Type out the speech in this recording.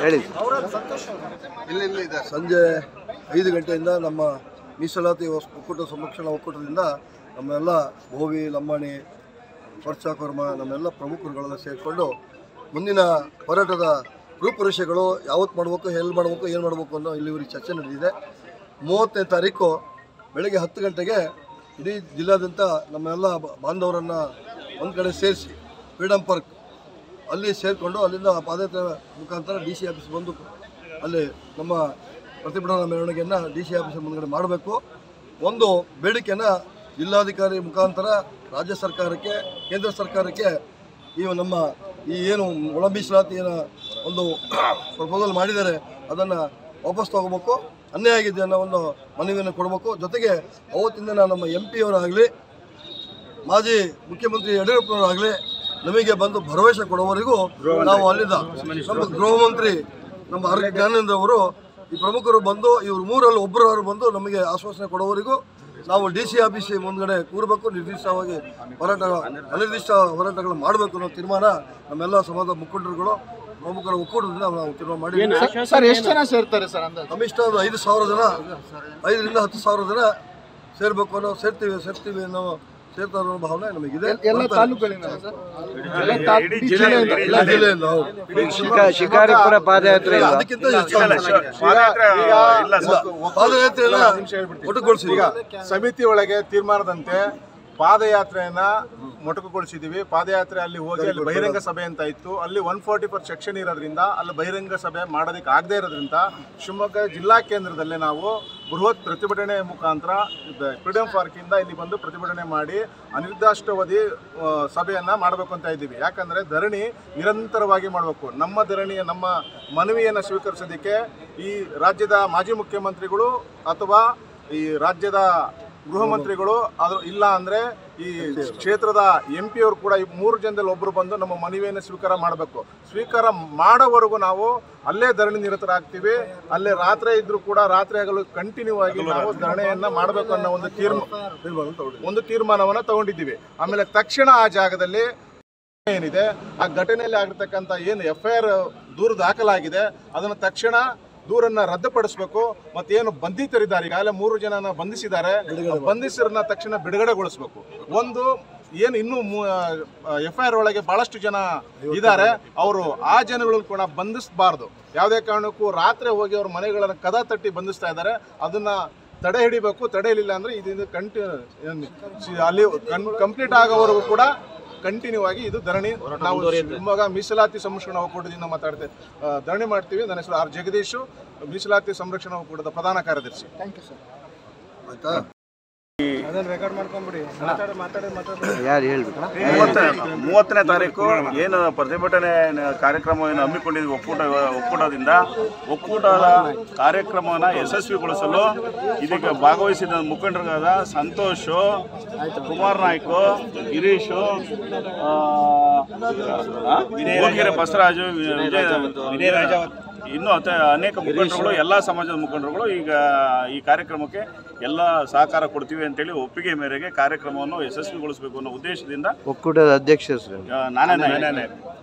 ಹೇಳಿ ಸಂಜೆ ಐದು ಗಂಟೆಯಿಂದ ನಮ್ಮ ಮೀಸಲಾತಿ ಒಸ್- ಒಕ್ಕೂಟ ಸಂರಕ್ಷಣಾ ಒಕ್ಕೂಟದಿಂದ ನಮ್ಮೆಲ್ಲ ಗೋವಿ ಲಂಬಾಣಿ ವರ್ಷಾಕರ್ಮ ನಮ್ಮೆಲ್ಲ ಪ್ರಮುಖರುಗಳೆಲ್ಲ ಸೇರಿಕೊಂಡು ಮುಂದಿನ ಹೋರಾಟದ ರೂಪುರೇಷೆಗಳು ಯಾವತ್ತು ಮಾಡಬೇಕು ಎಲ್ಲಿ ಮಾಡಬೇಕು ಏನು ಮಾಡಬೇಕು ಅನ್ನೋ ಇಲ್ಲಿವರೆಗೆ ಚರ್ಚೆ ನಡೆದಿದೆ ಮೂವತ್ತನೇ ತಾರೀಕು ಬೆಳಗ್ಗೆ ಹತ್ತು ಗಂಟೆಗೆ ಇಡೀ ಜಿಲ್ಲಾದ್ಯಂತ ನಮ್ಮೆಲ್ಲ ಬ- ಬಾಂಧವರನ್ನು ಒಂದು ಕಡೆ ಸೇರಿಸಿ ಫ್ರೀಡಮ್ ಪಾರ್ಕ್ ಅಲ್ಲಿ ಸೇರಿಕೊಂಡು ಅಲ್ಲಿಂದ ಪಾದಯಾತ್ರೆ ಮುಖಾಂತರ ಡಿ ಸಿ ಆಫೀಸ್ ಬಂದು ಅಲ್ಲಿ ನಮ್ಮ ಪ್ರತಿಭಟನಾ ಮೆರವಣಿಗೆಯನ್ನು ಡಿ ಸಿ ಆಫೀಸ್ ಮುಂದ್ಗಡೆ ಮಾಡಬೇಕು ಒಂದು ಬೇಡಿಕೆನ ಜಿಲ್ಲಾಧಿಕಾರಿ ಮುಖಾಂತರ ರಾಜ್ಯ ಸರ್ಕಾರಕ್ಕೆ ಕೇಂದ್ರ ಸರ್ಕಾರಕ್ಕೆ ಈ ನಮ್ಮ ಈ ಏನು ಒಳ ಮೀಸಲಾತಿ ಏನೋ ಒಂದು ಪ್ರಪೋಸಲ್ ಮಾಡಿದ್ದಾರೆ ಅದನ್ನು ವಾಪಸ್ ತಗೋಬೇಕು ಅನ್ಯಾಯ ಆಗಿದೆ ಅನ್ನೋ ಒಂದು ಮನವಿಯನ್ನು ಕೊಡಬೇಕು ಜೊತೆಗೆ ಅವತ್ತಿಂದ ನಮ್ಮ ಎಂ ಪಿಯವರಾಗಲಿ ಮಾಜಿ ಮುಖ್ಯಮಂತ್ರಿ ಯಡಿಯೂರಪ್ಪನವರಾಗಲಿ ನಮಗೆ ಬಂದು ಭರವಸೆ ಕೊಡುವವರೆಗೂ ನಾವು ಅಲ್ಲಿಂದ ನಮ್ಮ ಗೃಹ ಮಂತ್ರಿ ನಮ್ಮ ಆರ್ ಕೆ ಜ್ಞಾನೇಂದ್ರ ಅವರು ಈ ಪ್ರಮುಖರು ಬಂದು ಇವರು ಮೂರಲ್ಲಿ ಒಬ್ಬರವರು ಬಂದು ನಮಗೆ ಆಶ್ವಾಸನೆ ಕೊಡುವವರೆಗೂ ನಾವು ಡಿ ಸಿ ಆಫೀಸ್ ಮುಂದ್ಗಡೆ ಕೂರಬೇಕು ನಿರ್ದಿಷ್ಟವಾಗಿ ಹೋರಾಟ ಅನಿರ್ದಿಷ್ಟ ಹೋರಾಟಗಳು ಮಾಡಬೇಕು ಅನ್ನೋ ತೀರ್ಮಾನ ನಮ್ಮೆಲ್ಲ ಸಮಾಜದ ಮುಖಂಡರುಗಳು ಪ್ರಮುಖರ ಒಕ್ಕೂಟದಿಂದ ನಾವು ತೀರ್ಮಾನ ಮಾಡಿದ್ದೀವಿ ಸರ್ ಎಷ್ಟು ಜನ ಸೇರ್ತಾರೆ ಸರ್ ಅಂದಾಜು ಕನಿಷ್ಠ ಒಂದು ಐದು ಸಾವಿರ ಜನ ಐದರಿಂದ ಹತ್ತು ಸಾವಿರ ಜನ ಸೇರ್ಬೇಕು ಅನ್ನೋ ಸೇರ್ತೀವಿ ಸೇರ್ತೀವಿ ಅನ್ನೋ ಸೇರ್ತಾರೆ ಅನ್ನೋ ಭಾವನೆ ನಮಗಿದೆ ಎಲ್ಲ ತಾಲೂಕುಗಳಿಂದ ಸರ್ ಎಲ್ಲ ತಾ- ಇಡೀ ಜಿಲ್ಲೆಯಿಂದ ಎಲ್ಲ ಜಿಲ್ಲೆಯಿಂದ ಹೌದು. ಶಿಕಾ ಶಿಕಾರಿಪುರ ಪಾದಯಾತ್ರೆ ಇಲ್ಲ, ಇಲ್ವಾ? ಅದಕ್ಕಿಂತ ಹೆಚ್ಚು ಪಾದಯಾತ್ರೆಯನ್ನ ಒಟ್ಟುಗೊಳಿಸಿ ಈಗ ಸಮಿತಿ ಒಳಗೆ ತೀರ್ಮಾನದಂತೆ ಪಾದಯಾತ್ರೆಯನ್ನ ಮೊಟಕುಗೊಳಿಸಿದೀವಿ ಪಾದಯಾತ್ರೆ ಅಲ್ಲಿ ಹೋಗಿ ಅಲ್ಲಿ ಬಹಿರಂಗ ಸಭೆ ಅಂತ ಇತ್ತು ಅಲ್ಲಿ ಒನ್ ಫೋರ್ಟಿ ಫೋರ್ ಸೆಕ್ಷನ್ ಇರೋದ್ರಿಂದ ಅಲ್ಲಿ ಬಹಿರಂಗ ಸಭೆ ಮಾಡೋದಕ್ಕೆ ಆಗದೇ ಇರೋದ್ರಿಂದ ಶಿವಮೊಗ್ಗ ಜಿಲ್ಲಾ ಕೇಂದ್ರದಲ್ಲೇ ನಾವು ಬೃಹತ್ ಪ್ರತಿಭಟನೆ ಮುಖಾಂತರ ಫ್ರೀಡಮ್ ಪಾರ್ಕಿಂದ ಇಲ್ಲಿ ಬಂದು ಪ್ರತಿಭಟನೆ ಮಾಡಿ ಅನಿರ್ದಿಷ್ಟಾವಧಿ ಆ, ಸಭೆಯನ್ನ ಮಾಡಬೇಕು ಅಂತ ಇದ್ದೀವಿ ಯಾಕಂದ್ರೆ ಧರಣಿ ನಿರಂತರವಾಗಿ ಮಾಡಬೇಕು ನಮ್ಮ ಧರಣಿಯ ನಮ್ಮ ಮನವಿಯನ್ನು ಸ್ವೀಕರಿಸೋದಕ್ಕೆ ಈ ರಾಜ್ಯದ ಮಾಜಿ ಮುಖ್ಯಮಂತ್ರಿಗಳು ಅಥವಾ ಈ ರಾಜ್ಯದ ಗೃಹ ಮಂತ್ರಿಗಳು ಅದ್ರ ಇಲ್ಲ ಅಂದ್ರೆ ಈ ಕ್ಷೇತ್ರದ ಎಂ ಪಿ ಅವರು ಕೂಡ ಈ ಮೂರು ಜನದಲ್ಲಿ ಒಬ್ಬರು ಬಂದು ನಮ್ಮ ಮನವಿಯನ್ನು ಸ್ವೀಕಾರ ಮಾಡಬೇಕು ಸ್ವೀಕಾರ ಮಾಡೋವರೆಗೂ ನಾವು ಅಲ್ಲೇ ಧರಣಿ ನಿರತರಾಗ್ತೀವಿ ಅಲ್ಲೇ ರಾತ್ರಿ ಇದ್ರೂ ಕೂಡ ರಾತ್ರಿ ಆಗಲು ಕಂಟಿನ್ಯೂ ಆಗಿ ನಾವು ಧರಣಿಯನ್ನ ಮಾಡಬೇಕು ಅನ್ನೋ ಒಂದು ತೀರ್ಮಾನ ತೀರ್ಮಾನ ತಗೊಂಡಿದ್ದೀವಿ. ಒಂದು ತೀರ್ಮಾನವನ್ನ ತಗೊಂಡಿದ್ದೀವಿ ಆಮೇಲೆ ತಕ್ಷಣ ಆ ಜಾಗದಲ್ಲಿ ಏನಿದೆ ಆ ಘಟನೆಯಲ್ಲಿ ಆಗಿರ್ತಕ್ಕಂಥ ಏನು ಎಫ್ ಐ ಆರ್ ದೂರು ದಾಖಲಾಗಿದೆ ಅದನ್ನು ತಕ್ಷಣ ದೂರನ್ನ ರದ್ದುಪಡಿಸಬೇಕು ಮತ್ತೇನು ಬಂಧಿತರಿದ್ದಾರೆ ಈಗಾಗಲೇ ಮೂರು ಜನನ ಬಂಧಿಸಿದ್ದಾರೆ ಬಂಧಿಸರನ್ನ ತಕ್ಷಣ ಬಿಡುಗಡೆಗೊಳಿಸಬೇಕು ಒಂದು ಏನು ಇನ್ನೂ ಎಫ್ ಐ ಆರ್ ಒಳಗೆ ಬಹಳಷ್ಟು ಜನ ಇದ್ದಾರೆ ಅವರು ಆ ಜನಗಳನ್ನು ಕೂಡ ಬಂಧಿಸಬಾರ್ದು ಯಾವುದೇ ಕಾರಣಕ್ಕೂ ರಾತ್ರಿ ಹೋಗಿ ಅವ್ರ ಮನೆಗಳನ್ನು ಕದ ತಟ್ಟಿ ಬಂಧಿಸ್ತಾ ಇದ್ದಾರೆ ಅದನ್ನ ತಡೆ ಹಿಡಿಬೇಕು ತಡೆ ಹಿಡಿಲಿಲ್ಲ ಅಂದ್ರೆ ಇದರಿಂದ ಕಂಟಿನ್ಯೂ ಅಲ್ಲಿ ಕಂಪ್ಲೀಟ್ ಆಗೋವರೆಗೂ ಕೂಡ ಕಂಟಿನ್ಯೂ ಆಗಿ ಇದು ಧರಣಿ ನಾವು ಶಿವಮೊಗ್ಗ ಮೀಸಲಾತಿ ಸಂರಕ್ಷಣಾ ಒಕ್ಕೂಟದಿಂದ ಮಾತಾಡ್ತೇವೆ ಆ, ಧರಣಿ ಮಾಡ್ತೀವಿ ನನ್ನ ಹೆಸರು ಆರ್ ಜಗದೀಶು ಮೀಸಲಾತಿ ಸಂರಕ್ಷಣಾ ಒಕ್ಕೂಟದ ಪ್ರಧಾನ ಕಾರ್ಯದರ್ಶಿ ಆಯ್ತಾ ಯಾರು ಹೇಳ್ಬೇಕು ಮೂವತ್ತನೇ ಮೂವತ್ತನೇ ತಾರೀಕು ಏನು ಪ್ರತಿಭಟನೆ ಕಾರ್ಯಕ್ರಮವನ್ನು ಹಮ್ಮಿಕೊಂಡಿದ್ವಿ ಒಕ್ಕೂಟ ಒಕ್ಕೂಟದಿಂದ ಒಕ್ಕೂಟದ ಕಾರ್ಯಕ್ರಮವನ್ನು ಯಶಸ್ವಿಗೊಳಿಸಲು ಇದಕ್ಕೆ ಭಾಗವಹಿಸಿದ ಮುಖಂಡರಾದ ಸಂತೋಷ್ ಕುಮಾರ್ ನಾಯ್ಕು ಗಿರೀಶು ಆ, ಆ, ಭುವನಗಿರಿ ಬಸವರಾಜು ವಿಜಯ ವಿಜಯ ಇನ್ನೂ ಅತ ಅನೇಕ ಮುಖಂಡರುಗಳು ಎಲ್ಲ ಸಮಾಜದ ಮುಖಂಡರುಗಳು ಈಗ ಈ ಕಾರ್ಯಕ್ರಮಕ್ಕೆ ಎಲ್ಲ ಸಹಕಾರ ಕೊಡ್ತೀವಿ ಅಂತೇಳಿ ಒಪ್ಪಿಗೆ ಮೇರೆಗೆ ಕಾರ್ಯಕ್ರಮವನ್ನು ಯಶಸ್ವಿಗೊಳಿಸಬೇಕು ಅನ್ನೋ ಉದ್ದೇಶದಿಂದ ಒಕ್ಕೂಟದ ಅಧ್ಯಕ್ಷರು ಆ, ನಾನೇ ನಾನೇ